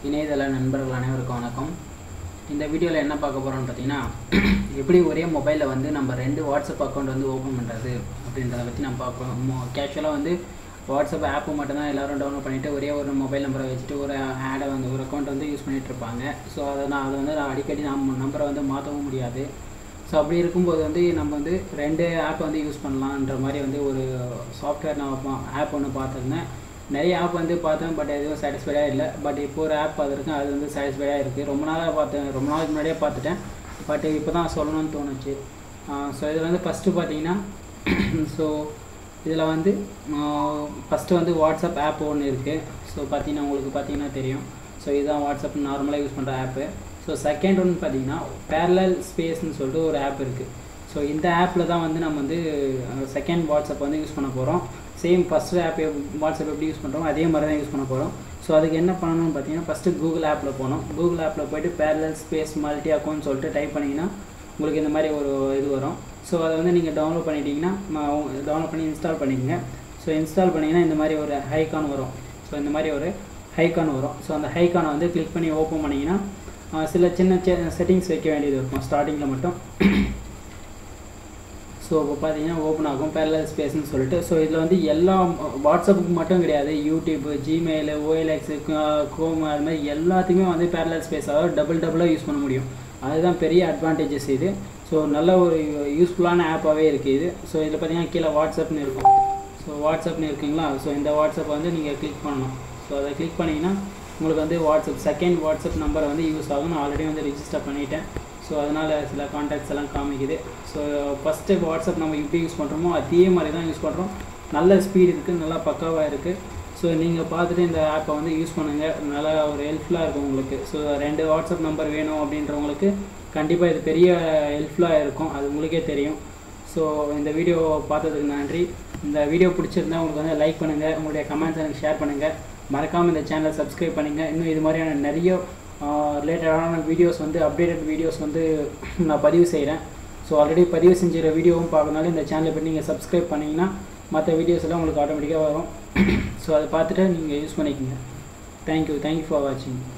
இணையதள நண்பர்கள் அனைவருக்கும் வணக்கம் இந்த வீடியோவில் என்ன பார்க்க போகிறோம்னு பார்த்தீங்கன்னா எப்படி ஒரே மொபைலில் வந்து நம்ம ரெண்டு வாட்ஸ்அப் அக்கௌண்ட் வந்து ஓப்பன் பண்ணுறது அப்படின்றத பற்றி நம்ம பார்ப்போம் கேஷுவலாக வந்து வாட்ஸ்அப் ஆப்பு மட்டும்தான் எல்லோரும் டவுன்லோட் பண்ணிவிட்டு ஒரே ஒரு மொபைல் நம்பரை வச்சுட்டு ஒரு ஆடை வந்து ஒரு அக்கௌண்ட் வந்து யூஸ் பண்ணிகிட்டு இருப்பாங்க ஸோ அதை நான் அதை வந்து நான் அடிக்கடி நம்ம நம்பரை வந்து மாற்றவும் முடியாது ஸோ அப்படி இருக்கும்போது வந்து நம்ம வந்து ரெண்டு ஆப் வந்து யூஸ் பண்ணலான்ற மாதிரி வந்து ஒரு சாஃப்ட்வேர் நான் ஆப் ஒன்று பார்த்துருந்தேன் நிறைய ஆப் வந்து பார்த்தேன் பட் எதுவும் சாட்டிஸ்ஃபைடாக இல்லை பட் இப்போ ஒரு ஆப் பார்த்துருக்கேன் அது வந்து சாட்டிஸ்ஃபைடாக இருக்குது ரொம்ப நாளாக பார்த்தேன் ரொம்ப நாளைக்கு முன்னாடியே பார்த்துட்டேன் பட் இப்போ தான் சொல்லணும்னு தோணுச்சு ஸோ இதில் வந்து ஃபஸ்ட்டு பார்த்தீங்கன்னா ஸோ இதில் வந்து ஃபஸ்ட்டு வந்து வாட்ஸ்அப் ஆப் ஒன்று இருக்குது ஸோ பார்த்தீங்கன்னா உங்களுக்கு பார்த்தீங்கன்னா தெரியும் ஸோ இதுதான் வாட்ஸ்அப் நார்மலாக யூஸ் பண்ணுற ஆப்பு ஸோ செகண்ட் ஒன்று பார்த்தீங்கன்னா பேரலல் ஸ்பேஸ்னு சொல்லிட்டு ஒரு ஆப் இருக்குது ஸோ இந்த ஆப்பில் தான் வந்து நம்ம வந்து செகண்ட் வாட்ஸ்அப் வந்து யூஸ் பண்ண போகிறோம் சேம் ஃபஸ்ட்டு ஆப் வாட்ஸ்அப் எப்படி யூஸ் பண்ணுறோம் அதே மாதிரி தான் யூஸ் பண்ண போகிறோம் ஸோ அதுக்கு என்ன பண்ணணும்னு பார்த்தீங்கன்னா ஃபஸ்ட்டு கூகுள் ஆப்பில் போகணும் கூகுள் ஆப்பில் போய்ட்டு பேரலல் ஸ்பேஸ் மல்டி அக்கௌண்ட் சொல்லிட்டு டைப் பண்ணிங்கன்னா உங்களுக்கு இந்த மாதிரி ஒரு இது வரும் ஸோ அதை வந்து நீங்கள் டவுன்லோட் பண்ணிட்டீங்கன்னா டவுன்லோட் பண்ணி இன்ஸ்டால் பண்ணிக்கங்க ஸோ இன்ஸ்டால் பண்ணிங்கன்னா இந்த மாதிரி ஒரு ஹைக்கான் வரும் ஸோ இந்த மாதிரி ஒரு ஹைக்கான் வரும் ஸோ அந்த ஹைக்கானை வந்து கிளிக் பண்ணி ஓப்பன் பண்ணிங்கன்னா சில சின்ன செட்டிங்ஸ் வைக்க வேண்டியது இருக்கும் ஸ்டார்டிங்கில் மட்டும் ஸோ இப்போ பார்த்தீங்கன்னா ஓப்பன் ஆகும் பேரலல் ஸ்பேஸ்னு சொல்லிட்டு ஸோ இதில் வந்து எல்லா வாட்ஸ்அப்புக்கு மட்டும் கிடையாது யூடியூப் ஜிமெயில் ஓஎல்எக்ஸு கோம் அது மாதிரி எல்லாத்துக்குமே வந்து பேரலல் ஸ்பேஸ் அதாவது டபுள் டபுளாக யூஸ் பண்ண முடியும் அதுதான் பெரிய அட்வான்டேஜஸ் இது ஸோ நல்ல ஒரு யூஸ்ஃபுல்லான ஆப்பாகவே இருக்குது இது ஸோ இதில் பார்த்தீங்கன்னா கீழே வாட்ஸ்அப்னு இருக்கும் ஸோ வாட்ஸ்அப்னு இருக்குங்களா ஸோ இந்த வாட்ஸ்அப் வந்து நீங்கள் கிளிக் பண்ணணும் ஸோ அதை கிளிக் பண்ணிங்கன்னா உங்களுக்கு வந்து வாட்ஸ்அப் செகண்ட் வாட்ஸ்அப் நம்பரை வந்து யூஸ் ஆகும் நான் ஆல்ரெடி வந்து ரிஜிஸ்டர் பண்ணிட்டேன் ஸோ அதனால் சில கான்டாக்ட்ஸ் எல்லாம் காமிக்குது ஸோ ஃபஸ்ட்டு வாட்ஸ்அப் நம்ம எப்படி யூஸ் பண்ணுறோமோ அதே மாதிரி தான் யூஸ் பண்ணுறோம் நல்ல ஸ்பீடு இருக்குது நல்லா பக்காவாக இருக்குது ஸோ நீங்கள் பார்த்துட்டு இந்த ஆப்பை வந்து யூஸ் பண்ணுங்கள் நல்லா ஒரு ஹெல்ப்ஃபுல்லாக இருக்கும் உங்களுக்கு ஸோ ரெண்டு வாட்ஸ்அப் நம்பர் வேணும் அப்படின்றவங்களுக்கு கண்டிப்பாக இது பெரிய ஹெல்ப்ஃபுல்லாக இருக்கும் அது உங்களுக்கே தெரியும் ஸோ இந்த வீடியோ பார்த்ததுக்கு நன்றி இந்த வீடியோ பிடிச்சிருந்தா உங்களுக்கு வந்து லைக் பண்ணுங்கள் உங்களுடைய கமெண்ட்ஸ் எனக்கு ஷேர் பண்ணுங்கள் மறக்காமல் இந்த சேனலை சப்ஸ்கிரைப் பண்ணுங்கள் இன்னும் இது மாதிரியான நிறைய ரிலேட்டடான வீடியோஸ் வந்து அப்டேட்டட் வீடியோஸ் வந்து நான் பதிவு செய்கிறேன் ஸோ ஆல்ரெடி பதிவு செஞ்சுற வீடியோவும் பார்க்கறனால இந்த சேனலை போய் நீங்கள் சப்ஸ்கிரைப் பண்ணிங்கன்னா மற்ற வீடியோஸ் எல்லாம் உங்களுக்கு ஆட்டோமேட்டிக்காக வரும் ஸோ அதை பார்த்துட்டு நீங்கள் யூஸ் பண்ணிக்கோங்க தேங்க்யூ தேங்க்யூ ஃபார் வாட்சிங்